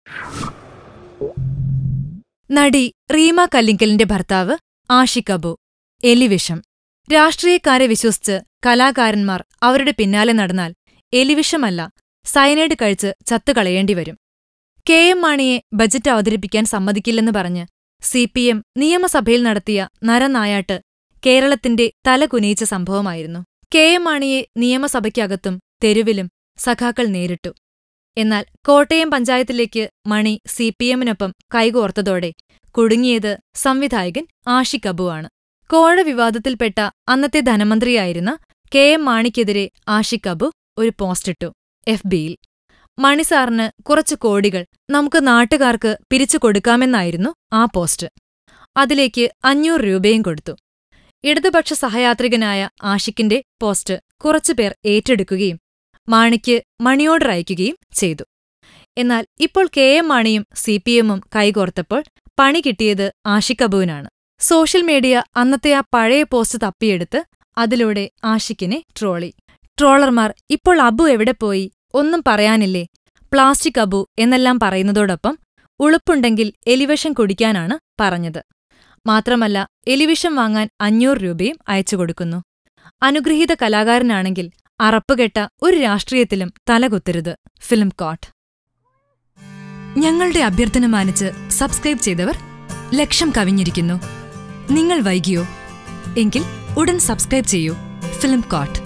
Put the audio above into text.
നടി റീമ കല്ലിങ്കലിന്റെ ഭർത്താവ് ആഷിഖ് അബു എലിവിഷം രാഷ്ട്രീയക്കാരെ വിശ്വസിച്ച് കലാകാരന്മാർ അവരുടെ പിന്നാലെ നടന്നാൽ എലിവിഷമല്ല സയനൈഡ് കഴിച്ച് ചത്തുകളയേണ്ടിവരും കെ എം മാണിയെ ബജറ്റ് അവതരിപ്പിക്കാൻ സമ്മതിക്കില്ലെന്ന് പറഞ്ഞ് സി പി എം നിയമസഭയിൽ നടത്തിയ നരനായാട്ട് കേരളത്തിന്റെ തല കുനിയിച്ച സംഭവമായിരുന്നു കെ എം മാണിയെ നിയമസഭയ്ക്കകത്തും തെരുവിലും സഖാക്കൾ നേരിട്ടു എന്നാൽ കോട്ടയം പഞ്ചായത്തിലേക്ക് മണി സി പി എമ്മിനൊപ്പം കൈകോർത്തതോടെ കുടുങ്ങിയത് സംവിധായകൻ ആഷിഖ് അബുവാണ് കോഴ വിവാദത്തിൽപ്പെട്ട അന്നത്തെ ധനമന്ത്രിയായിരുന്ന കെ എം മാണിക്കെതിരെ ആഷിഖ് അബു ഒരു പോസ്റ്റിട്ടു എഫ് ബിയിൽ മണിസാറിന് കുറച്ചു കോടികൾ നമുക്ക് നാട്ടുകാർക്ക് പിരിച്ചു കൊടുക്കാമെന്നായിരുന്നു ആ പോസ്റ്റ് അതിലേക്ക് അഞ്ഞൂറ് രൂപയും കൊടുത്തു ഇടതുപക്ഷ സഹയാത്രികനായ ആഷിക്കിന്റെ പോസ്റ്റ് കുറച്ചുപേർ ഏറ്റെടുക്കുകയും മാണിക്ക് മണിയോർഡർ അയക്കുകയും ചെയ്തു എന്നാൽ ഇപ്പോൾ കെ എം മാണിയും സി പി എമ്മും കൈകോർത്തപ്പോൾ പണി കിട്ടിയത് ആഷിഖ് അബുവിനാണ് സോഷ്യൽ മീഡിയ അന്നത്തെ ആ പഴയ പോസ്റ്റ് തപ്പിയെടുത്ത് അതിലൂടെ ആഷിക്കിനെ ട്രോളി ട്രോളർമാർ ഇപ്പോൾ അബു എവിടെ പോയി ഒന്നും പറയാനില്ലേ പ്ലാസ്റ്റിക് അബു എന്നെല്ലാം പറയുന്നതോടൊപ്പം ഉളുപ്പുണ്ടെങ്കിൽ എലിവിഷം കുടിക്കാനാണ് പറഞ്ഞത് മാത്രമല്ല എലിവിഷം വാങ്ങാൻ അഞ്ഞൂറ് രൂപയും അയച്ചുകൊടുക്കുന്നു അനുഗ്രഹീത കലാകാരനാണെങ്കിൽ അറപ്പുകെട്ട ഒരു രാഷ്ട്രീയത്തിലും തലകുത്തരുത് ഫിലിം കോട്ട് ഞങ്ങളുടെ അഭ്യർത്ഥന മാനിച്ച് സബ്സ്ക്രൈബ് ചെയ്തവർ ലക്ഷം കവിഞ്ഞിരിക്കുന്നു നിങ്ങൾ വൈകിയോ എങ്കിൽ ഉടൻ സബ്സ്ക്രൈബ് ചെയ്യൂ ഫിലിം കോട്ട്